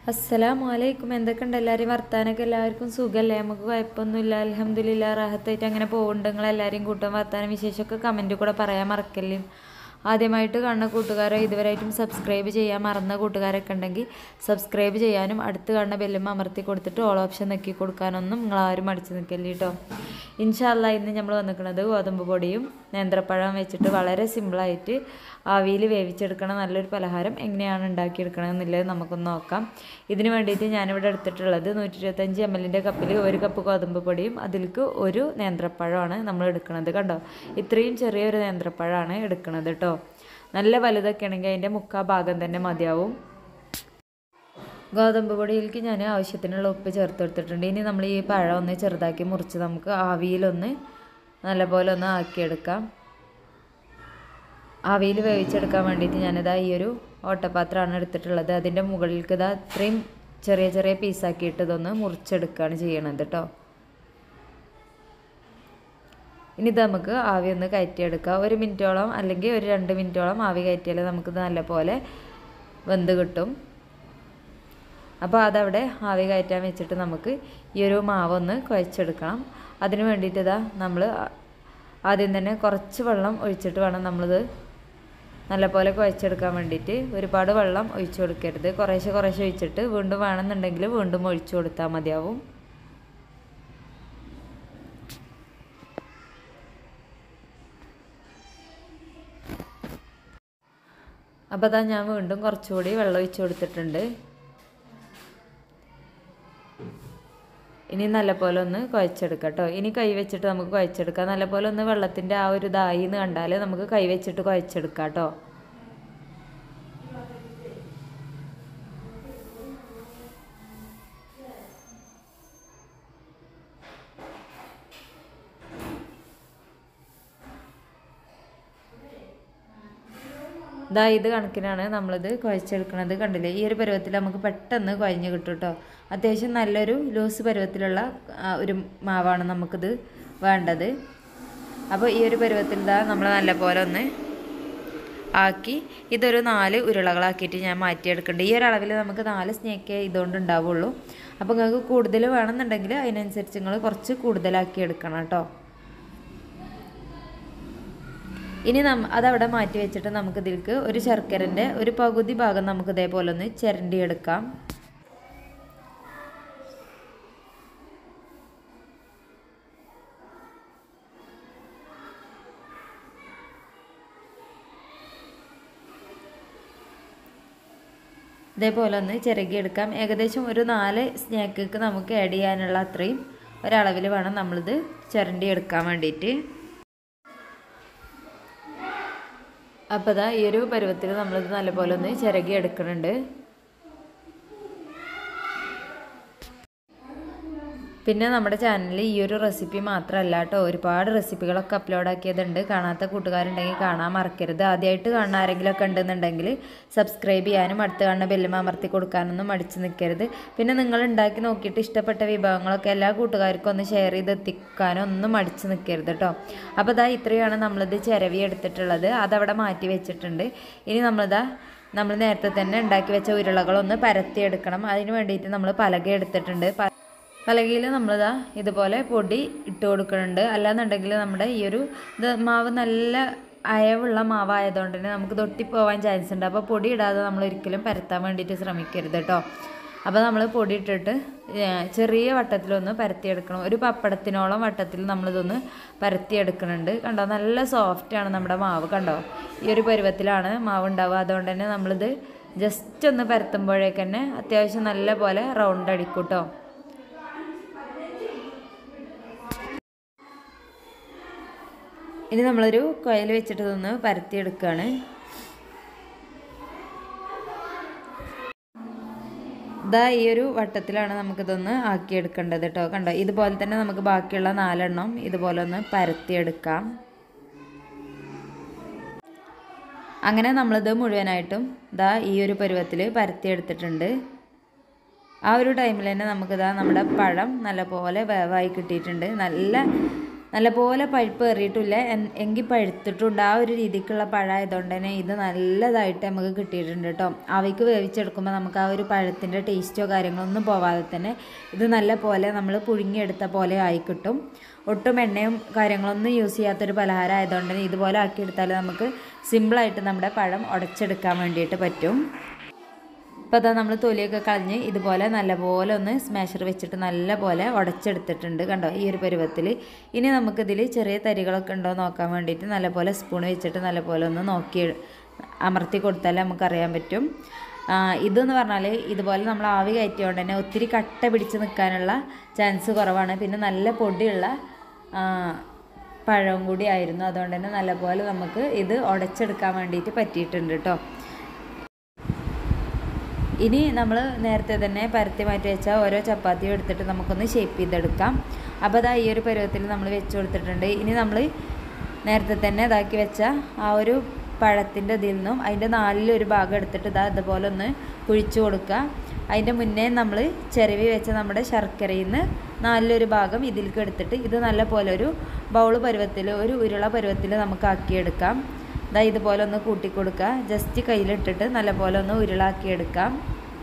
അസ്സലാമു അലൈക്കും എന്തൊക്കെയുണ്ട് എല്ലാവരും വർത്താനൊക്കെ എല്ലാവർക്കും സുഖമല്ലേ നമുക്ക് കുഴപ്പമൊന്നുമില്ല അലഹമ്മദില്ല റാഹത്തായിട്ട് അങ്ങനെ പോകുന്നുണ്ട് നിങ്ങൾ എല്ലാവരെയും കൂട്ടാൻ വർത്താനം വിശേഷമൊക്കെ കമൻറ്റിൽ കൂടെ പറയാൻ മറക്കല്ലേ ആദ്യമായിട്ട് കാണുന്ന കൂട്ടുകാരോ ഇതുവരെയായിട്ടും സബ്സ്ക്രൈബ് ചെയ്യാൻ മറന്ന കൂട്ടുകാരൊക്കെ ഉണ്ടെങ്കിൽ സബ്സ്ക്രൈബ് ചെയ്യാനും അടുത്ത് കാണുന്ന ബെല്ലും അമർത്തി കൊടുത്തിട്ട് ഓൾ ഓപ്ഷൻ നെക്കി കൊടുക്കാനൊന്നും നിങ്ങൾ ആരും മടിച്ച് നിൽക്കല്ലേ കേട്ടോ ഇൻഷാല്ല ഇന്ന് നമ്മൾ വന്നിരിക്കുന്നത് ഗോതമ്പ് പൊടിയും നേന്ത്രപ്പഴം വെച്ചിട്ട് വളരെ സിമ്പിളായിട്ട് ആവിയിൽ വേവിച്ചെടുക്കണ നല്ലൊരു പലഹാരം എങ്ങനെയാണ് ഉണ്ടാക്കിയെടുക്കണമെന്നുള്ളത് നമുക്കൊന്ന് നോക്കാം ഇതിന് വേണ്ടിയിട്ട് ഞാനിവിടെ എടുത്തിട്ടുള്ളത് നൂറ്റി ഇരുപത്തഞ്ച് എം എല്ലിൻ്റെ കപ്പിൽ ഒരു കപ്പ് ഗോതമ്പ് പൊടിയും അതിലേക്ക് ഒരു നേന്ത്രപ്പഴമാണ് നമ്മൾ എടുക്കുന്നത് കണ്ടോ ഇത്രയും ചെറിയൊരു നേന്ത്രപ്പഴമാണ് എടുക്കുന്നത് കേട്ടോ നല്ല വലുതൊക്കെ ആണെങ്കിൽ അതിൻ്റെ മുക്കാ ഭാഗം തന്നെ മതിയാവും ഗോതമ്പ് പൊടിയിലേക്ക് ഞാൻ ആവശ്യത്തിനുള്ള ഉപ്പ് ചേർത്ത് കൊടുത്തിട്ടുണ്ട് ഇനി നമ്മൾ ഈ പഴം ഒന്ന് ചെറുതാക്കി മുറിച്ച് നമുക്ക് ആവിയിലൊന്ന് നല്ലപോലെ ഒന്ന് ആക്കിയെടുക്കാം ആവിയിൽ വേവിച്ചെടുക്കാൻ വേണ്ടിയിട്ട് ഞാനിതാ ഈ ഒരു ഓട്ടപാത്രമാണ് എടുത്തിട്ടുള്ളത് അതിൻ്റെ മുകളിലേക്ക് ഇതാ ഇത്രയും ചെറിയ ചെറിയ പീസാക്കിയിട്ട് ഇതൊന്ന് മുറിച്ചെടുക്കുകയാണ് ചെയ്യണത് കേട്ടോ ഇനി ഇത് നമുക്ക് ആവി ഒന്ന് കയറ്റിയെടുക്കാം ഒരു മിനിറ്റോളം അല്ലെങ്കിൽ ഒരു രണ്ട് മിനിറ്റോളം ആവി കയറ്റിയാൽ നമുക്കിത് നല്ലപോലെ വെന്ത് കിട്ടും അപ്പോൾ അതവിടെ ആവി കയറ്റാൻ വെച്ചിട്ട് നമുക്ക് ഈ ഒരു മാവൊന്ന് കുഴച്ചെടുക്കണം അതിന് വേണ്ടിയിട്ട് ഇതാ നമ്മൾ ആദ്യം തന്നെ കുറച്ച് വെള്ളം ഒഴിച്ചിട്ട് വേണം നമ്മളിത് നല്ലപോലെ കുഴച്ചെടുക്കാൻ വേണ്ടിയിട്ട് ഒരുപാട് വെള്ളം ഒഴിച്ചു കൊടുക്കരുത് കുറേശ്ശെ കുറേശ്ശെ ഒഴിച്ചിട്ട് വീണ്ടും വേണമെന്നുണ്ടെങ്കിൽ വീണ്ടും ഒഴിച്ചു കൊടുത്താൽ മതിയാവും അപ്പോൾ അതാ ഞാൻ വീണ്ടും കുറച്ചുകൂടി വെള്ളം ഒഴിച്ചു കൊടുത്തിട്ടുണ്ട് ഇനി നല്ലപോലെ ഒന്ന് കുഴച്ചെടുക്കാം കേട്ടോ ഇനി കൈ വെച്ചിട്ട് നമുക്ക് കുഴച്ചെടുക്കാം നല്ലപോലെ ഒന്ന് വെള്ളത്തിൻ്റെ ആ ഒരു ഇതായി എന്ന് കണ്ടാൽ നമുക്ക് കൈ വെച്ചിട്ട് കുഴച്ചെടുക്കാം കേട്ടോ ഇതാ ഇത് കണക്കിനാണ് നമ്മളിത് കുഴച്ചെടുക്കുന്നത് കണ്ടില്ലേ ഈ ഒരു പരുവത്തിൽ നമുക്ക് പെട്ടെന്ന് കുഴഞ്ഞ് കിട്ടും കേട്ടോ അത്യാവശ്യം നല്ലൊരു ലൂസ് പരുവത്തിലുള്ള ഒരു മാവാണ് നമുക്കിത് വേണ്ടത് അപ്പോൾ ഈ ഒരു പരുവത്തിൽ ഇതാ നമ്മൾ നല്ലപോലെ ഒന്ന് ആക്കി ഇതൊരു നാല് ഉരുളകളാക്കിയിട്ട് ഞാൻ മാറ്റിയെടുക്കുന്നുണ്ട് ഈ ഒരു അളവിൽ നമുക്ക് നാല് സ്നേക്കേ ഇതുകൊണ്ട് ഉണ്ടാവുള്ളൂ അപ്പോൾ നിങ്ങൾക്ക് കൂടുതൽ വേണമെന്നുണ്ടെങ്കിൽ അതിനനുസരിച്ച് നിങ്ങൾ കുറച്ച് കൂടുതലാക്കി എടുക്കണം കേട്ടോ ഇനി നം അതവിടെ മാറ്റി വെച്ചിട്ട് നമുക്ക് ഇതിലേക്ക് ഒരു ശർക്കരൻ്റെ ഒരു പകുതി ഭാഗം നമുക്ക് ഇതേപോലെ ഒന്ന് ചിരണ്ടിയെടുക്കാം ഇതേപോലെ ഒന്ന് ചിരകിയെടുക്കാം ഏകദേശം ഒരു നാല് സ്നാക്ക് നമുക്ക് ആഡ് ചെയ്യാനുള്ള അത്രയും ഒരളവിൽ വേണം നമ്മളിത് ചിരണ്ടി എടുക്കാൻ വേണ്ടിയിട്ട് അപ്പോൾ ഇതാ ഈ ഒരു പരുവത്തിൽ നമ്മളിത് നല്ലപോലെ ഒന്ന് ചിരകി എടുക്കുന്നുണ്ട് പിന്നെ നമ്മുടെ ചാനലിൽ ഈ ഒരു റെസിപ്പി മാത്രമല്ല കേട്ടോ ഒരുപാട് റെസിപ്പികളൊക്കെ അപ്ലോഡ് ആക്കിയതുണ്ട് കാണാത്ത കൂട്ടുകാരുണ്ടെങ്കിൽ കാണാൻ മറക്കരുത് ആദ്യമായിട്ട് കാണുന്ന ആരെങ്കിലുമൊക്കെ ഉണ്ടെന്നുണ്ടെങ്കിൽ സബ്സ്ക്രൈബ് ചെയ്യാനും അടുത്ത് കാണുന്ന ബെല്ലും അമർത്തി കൊടുക്കാനൊന്നും മടിച്ച് നിൽക്കരുത് പിന്നെ നിങ്ങൾ ഉണ്ടാക്കി നോക്കിയിട്ട് ഇഷ്ടപ്പെട്ട വിഭവങ്ങളൊക്കെ എല്ലാ കൂട്ടുകാർക്കും ഒന്ന് ഷെയർ ചെയ്ത് എത്തിക്കാനും ഒന്നും മടിച്ച് നിൽക്കരുത് കേട്ടോ അപ്പോൾ ഇതാ ഇത്രയാണ് നമ്മളിത് ചിരവി എടുത്തിട്ടുള്ളത് അതവിടെ മാറ്റി വെച്ചിട്ടുണ്ട് ഇനി നമ്മളിതാ നമ്മൾ നേരത്തെ തന്നെ ഉണ്ടാക്കി വെച്ച ഉരുളകളൊന്ന് പരത്തിയെടുക്കണം അതിന് വേണ്ടിയിട്ട് നമ്മൾ പലക എടുത്തിട്ടുണ്ട് പലകയിൽ നമ്മളിതാ ഇതുപോലെ പൊടി ഇട്ട് കൊടുക്കുന്നുണ്ട് അല്ലാന്നുണ്ടെങ്കിൽ നമ്മുടെ ഈ ഒരു ഇത് മാവ് നല്ല അയവുള്ള മാവായതുകൊണ്ട് തന്നെ നമുക്ക് തൊട്ടിപ്പോവാൻ ചാൻസ് ഉണ്ട് അപ്പോൾ പൊടി ഇടാതെ നമ്മൾ ഒരിക്കലും പരത്താൻ വേണ്ടിയിട്ട് ശ്രമിക്കരുത് കേട്ടോ അപ്പോൾ നമ്മൾ പൊടി ഇട്ടിട്ട് ചെറിയ വട്ടത്തിലൊന്ന് പരത്തിയെടുക്കണം ഒരു പപ്പടത്തിനോളം വട്ടത്തിൽ നമ്മളിതൊന്ന് പരത്തിയെടുക്കുന്നുണ്ട് കണ്ടോ നല്ല സോഫ്റ്റാണ് നമ്മുടെ മാവ് കണ്ടോ ഈ ഒരു പരുവത്തിലാണ് മാവ് ഉണ്ടാവുക അതുകൊണ്ട് തന്നെ നമ്മളിത് ജസ്റ്റ് ഒന്ന് പരത്തുമ്പോഴേക്ക് തന്നെ അത്യാവശ്യം നല്ല പോലെ റൗണ്ട് അടിക്കും കേട്ടോ ഇനി നമ്മളൊരു കുഴൽ വെച്ചിട്ട് ഇതൊന്ന് പരത്തിയെടുക്കുകയാണ് ഇതാ ഈ ഒരു വട്ടത്തിലാണ് നമുക്കിതൊന്ന് ആക്കിയെടുക്കേണ്ടത് കേട്ടോ കണ്ടോ ഇതുപോലെ തന്നെ നമുക്ക് ബാക്കിയുള്ള നാലെണ്ണം ഇതുപോലെ ഒന്ന് പരത്തിയെടുക്കാം അങ്ങനെ നമ്മളിത് മുഴുവനായിട്ടും ഇതാ ഈ ഒരു പരുവത്തിൽ പരത്തിയെടുത്തിട്ടുണ്ട് ആ ഒരു ടൈമിൽ തന്നെ നമുക്കിതാ നമ്മുടെ പഴം നല്ലപോലെ വേവായി കിട്ടിയിട്ടുണ്ട് നല്ല നല്ലപോലെ പഴുപ്പ് ഏറിയിട്ടില്ല എൻ- എങ്കിൽ പഴുത്തിട്ടുണ്ട് ആ ഒരു രീതിക്കുള്ള പഴമായതുകൊണ്ട് തന്നെ ഇത് നല്ലതായിട്ട് നമുക്ക് കിട്ടിയിട്ടുണ്ട് കേട്ടോ അവയ്ക്ക് വേവിച്ചെടുക്കുമ്പോൾ നമുക്ക് ആ ഒരു പഴത്തിൻ്റെ ടേസ്റ്റോ കാര്യങ്ങളൊന്നും പോവാതെ തന്നെ ഇത് നല്ല പോലെ നമ്മൾ പുഴുങ്ങിയെടുത്ത പോലെ ആയി കിട്ടും ഒട്ടും എണ്ണയും കാര്യങ്ങളൊന്നും യൂസ് ചെയ്യാത്തൊരു പലഹാരം ആയതുകൊണ്ട് തന്നെ ഇതുപോലെ ആക്കിയെടുത്താൽ നമുക്ക് സിമ്പിളായിട്ട് നമ്മുടെ പഴം ഉടച്ചെടുക്കാൻ വേണ്ടിയിട്ട് പറ്റും ഇപ്പോൾ അതാ നമ്മൾ തൊലിയൊക്കെ കളഞ്ഞ് ഇതുപോലെ നല്ലപോലെ ഒന്ന് സ്മാഷർ വെച്ചിട്ട് നല്ലപോലെ ഉടച്ചെടുത്തിട്ടുണ്ട് കണ്ടോ ഈ ഒരു പരുവത്തിൽ ഇനി നമുക്കിതിൽ ചെറിയ തരികളൊക്കെ ഉണ്ടോ നോക്കാൻ വേണ്ടിയിട്ട് നല്ലപോലെ സ്പൂൺ വെച്ചിട്ട് നല്ലപോലെ ഒന്ന് നോക്കി അമർത്തി കൊടുത്താൽ നമുക്കറിയാൻ പറ്റും ആ, ഇതെന്ന് പറഞ്ഞാൽ ഇതുപോലെ നമ്മൾ ആവി കയറ്റിയോണ്ട് തന്നെ ഒത്തിരി കട്ട പിടിച്ച് നിൽക്കാനുള്ള ചാൻസ് കുറവാണ് പിന്നെ നല്ല പൊടിയുള്ള ആ, പഴവും കൂടി ആയിരുന്നു അതുകൊണ്ട് തന്നെ നല്ലപോലെ നമുക്ക് ഇത് ഉടച്ചെടുക്കാൻ വേണ്ടിയിട്ട് പറ്റിയിട്ടുണ്ട് കേട്ടോ ഇനി നമ്മൾ നേരത്തെ തന്നെ പരത്തി മാറ്റി വെച്ച ഓരോ ചപ്പാത്തിയും എടുത്തിട്ട് നമുക്കൊന്ന് ഷേപ്പ് ചെയ്തെടുക്കാം അപ്പോൾ അതാ ഈ ഒരു പരുവത്തിൽ നമ്മൾ വെച്ച് കൊടുത്തിട്ടുണ്ട് ഇനി നമ്മൾ നേരത്തെ തന്നെ ഇതാക്കി വെച്ച ആ ഒരു പഴത്തിൻ്റെ ഇതിൽ നിന്നും അതിൻ്റെ നാലിലൊരു ഭാഗം എടുത്തിട്ട് ഇതാ ഇതുപോലെ ഒന്ന് കുഴിച്ചു കൊടുക്കുക അതിൻ്റെ മുന്നേ നമ്മൾ ചിരവി വെച്ച നമ്മുടെ ശർക്കരയിൽ നിന്ന് നാലിലൊരു ഭാഗം ഇതിലേക്ക് എടുത്തിട്ട് ഇത് നല്ല പോലെ ഒരു ബൗൾ പരുവത്തിൽ ഒരു ഉരുള പരുവത്തിൽ നമുക്ക് ആക്കിയെടുക്കാം ഇതാ ഇതുപോലെ ഒന്ന് കൂട്ടി കൊടുക്കുക ജസ്റ്റ് കയ്യിലിട്ടിട്ട് നല്ലപോലെ ഒന്ന് ഉരുളാക്കിയെടുക്കാം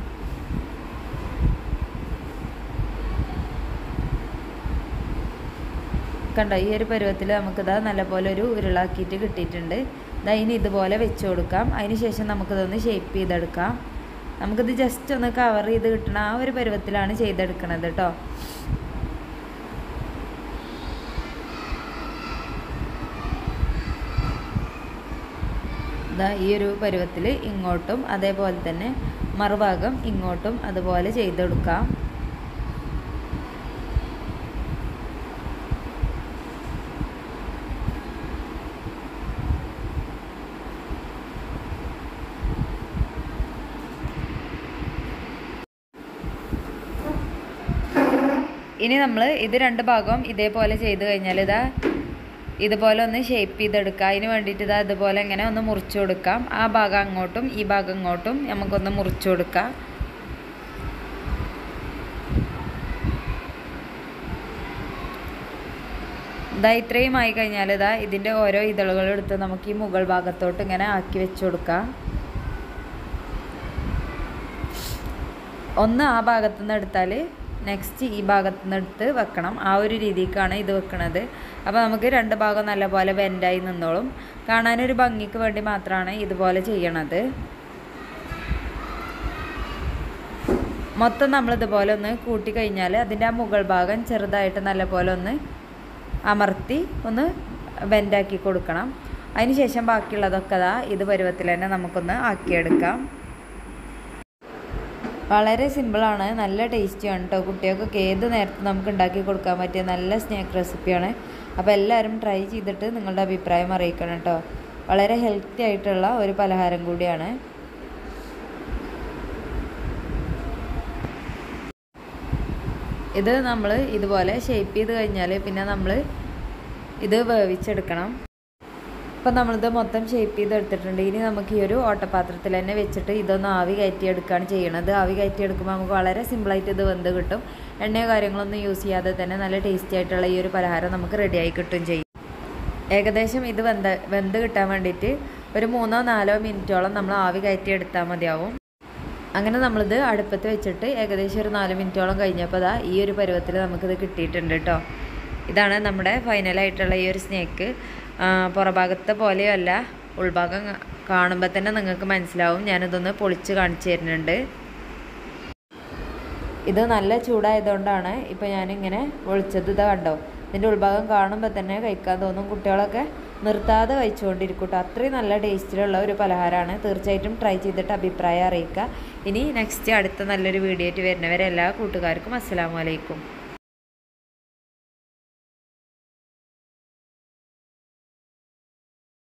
കണ്ടോ ഈ ഒരു പരുവത്തിൽ നമുക്കിതാ നല്ലപോലെ ഒരു ഉരുളാക്കിയിട്ട് കിട്ടിയിട്ടുണ്ട് ഇതാ ഇനി ഇതുപോലെ വെച്ച് കൊടുക്കാം അതിന് ശേഷം നമുക്കിതൊന്ന് ഷേപ്പ് ചെയ്തെടുക്കാം നമുക്കിത് ജസ്റ്റ് ഒന്ന് കവർ ചെയ്ത് കിട്ടണ ആ ഒരു പരുവത്തിലാണ് ചെയ്തെടുക്കണത് കേട്ടോ ഇതാ ഈ ഒരു പരുവത്തിൽ ഇങ്ങോട്ടും അതേപോലെ തന്നെ മറുഭാഗം ഇങ്ങോട്ടും അതുപോലെ ചെയ്തെടുക്കാം ഇനി നമ്മൾ ഇത് രണ്ട് ഭാഗവും ഇതേപോലെ ചെയ്ത് കഴിഞ്ഞാൽ ഇതാ ഇതുപോലെ ഒന്ന് ഷേപ്പ് ചെയ്തെടുക്കുക അതിന് വേണ്ടിയിട്ട് ഇതാ ഇതുപോലെ ഇങ്ങനെ ഒന്ന് മുറിച്ചു കൊടുക്കാം ആ ഭാഗം അങ്ങോട്ടും ഈ ഭാഗം ഇങ്ങോട്ടും നമുക്കൊന്ന് മുറിച്ചു കൊടുക്കാം ഇതാ ഇത്രയും ആയി കഴിഞ്ഞാൽ ഇതാ ഇതിൻ്റെ ഓരോ ഇതളുകൾ എടുത്ത് നമുക്ക് ഈ മുകൾ ഭാഗത്തോട്ട് ഇങ്ങനെ ആക്കി വെച്ച് കൊടുക്കാം ഒന്ന് ആ ഭാഗത്തു നിന്ന് എടുത്താൽ നെക്സ്റ്റ് ഈ ഭാഗത്തു നിന്ന് എടുത്ത് വെക്കണം ആ ഒരു രീതിക്കാണ് ഇത് വെക്കണത് അപ്പോൾ നമുക്ക് രണ്ട് ഭാഗം നല്ലപോലെ ബെൻഡായി നിന്നോളും കാണാനൊരു ഭംഗിക്ക് വേണ്ടി മാത്രമാണ് ഇതുപോലെ ചെയ്യണത് മൊത്തം നമ്മളിതുപോലെ ഒന്ന് കൂട്ടി കഴിഞ്ഞാൽ അതിൻ്റെ ആ മുകൾ ഭാഗം ചെറുതായിട്ട് നല്ലപോലെ ഒന്ന് അമർത്തി ഒന്ന് ബെൻഡാക്കി കൊടുക്കണം അതിന് ശേഷം ബാക്കിയുള്ളതൊക്കെ അതാ ഇത് പരുവത്തിൽ തന്നെ നമുക്കൊന്ന് ആക്കിയെടുക്കാം വളരെ സിമ്പിളാണ് നല്ല ടേസ്റ്റിയാണ് കേട്ടോ കുട്ടികൾക്കൊക്കെ ഏത് നേരത്ത് നമുക്ക് ഉണ്ടാക്കി കൊടുക്കാൻ പറ്റിയ നല്ല സ്നാക്ക് റെസിപ്പിയാണ് അപ്പോൾ എല്ലാവരും ട്രൈ ചെയ്തിട്ട് നിങ്ങളുടെ അഭിപ്രായം അറിയിക്കണം കേട്ടോ വളരെ ഹെൽത്തി ആയിട്ടുള്ള ഒരു പലഹാരം കൂടിയാണ് ഇത് നമ്മൾ ഇതുപോലെ ഷേപ്പ് ചെയ്ത് കഴിഞ്ഞാൽ പിന്നെ നമ്മൾ ഇത് വേവിച്ചെടുക്കണം ഇപ്പം നമ്മളിത് മൊത്തം ഷേപ്പ് ചെയ്ത് എടുത്തിട്ടുണ്ട് ഇനി നമുക്ക് ഈ ഒരു ഓട്ടപാത്രത്തിൽ തന്നെ വെച്ചിട്ട് ഇതൊന്ന് ആവി കയറ്റിയെടുക്കുകയാണ് ചെയ്യണത് ആവി കയറ്റിയെടുക്കുമ്പോൾ നമുക്ക് വളരെ സിമ്പിളായിട്ട് ഇത് വെന്ത് കിട്ടും എണ്ണയോ കാര്യങ്ങളൊന്നും യൂസ് ചെയ്യാതെ തന്നെ നല്ല ടേസ്റ്റി ആയിട്ടുള്ള ഈ ഒരു പലഹാരം നമുക്ക് റെഡിയായി കിട്ടും ചെയ്യും ഏകദേശം ഇത് വെന്ത വെന്ത് കിട്ടാൻ വേണ്ടിയിട്ട് ഒരു മൂന്നോ നാലോ മിനിറ്റോളം നമ്മൾ ആവി കയറ്റി എടുത്താൽ മതിയാവും അങ്ങനെ നമ്മളിത് അടുപ്പത്ത് വെച്ചിട്ട് ഏകദേശം ഒരു നാല് മിനിറ്റോളം കഴിഞ്ഞപ്പോൾ ദാ ഈ ഒരു പരുവത്തിൽ നമുക്കിത് കിട്ടിയിട്ടുണ്ട് കേട്ടോ ഇതാണ് നമ്മുടെ ഫൈനലായിട്ടുള്ള ഈ ഒരു സ്നേക്ക് പുറഭാഗത്തെ പോലെയല്ല ഉൾഭാഗം കാണുമ്പോൾ തന്നെ നിങ്ങൾക്ക് മനസ്സിലാവും ഞാനിതൊന്ന് പൊളിച്ച് കാണിച്ചു തരുന്നുണ്ട് ഇത് നല്ല ചൂടായതുകൊണ്ടാണ് ഇപ്പോൾ ഞാനിങ്ങനെ പൊളിച്ചത് ഇതാ കണ്ടോ ഇതിൻ്റെ ഉൾഭാഗം കാണുമ്പോൾ തന്നെ കഴിക്കാൻ തോന്നും കുട്ടികളൊക്കെ നിർത്താതെ കഴിച്ചുകൊണ്ടിരിക്കും കേട്ടോ അത്രയും നല്ല ടേസ്റ്റിലുള്ള ഒരു പലഹാരമാണ് തീർച്ചയായിട്ടും ട്രൈ ചെയ്തിട്ട് അഭിപ്രായം അറിയിക്കുക ഇനി നെക്സ്റ്റ് അടുത്ത നല്ലൊരു വീഡിയോ ആയിട്ട് വരുന്നവരെ എല്ലാ കൂട്ടുകാർക്കും അസ്സലാമു അലൈക്കും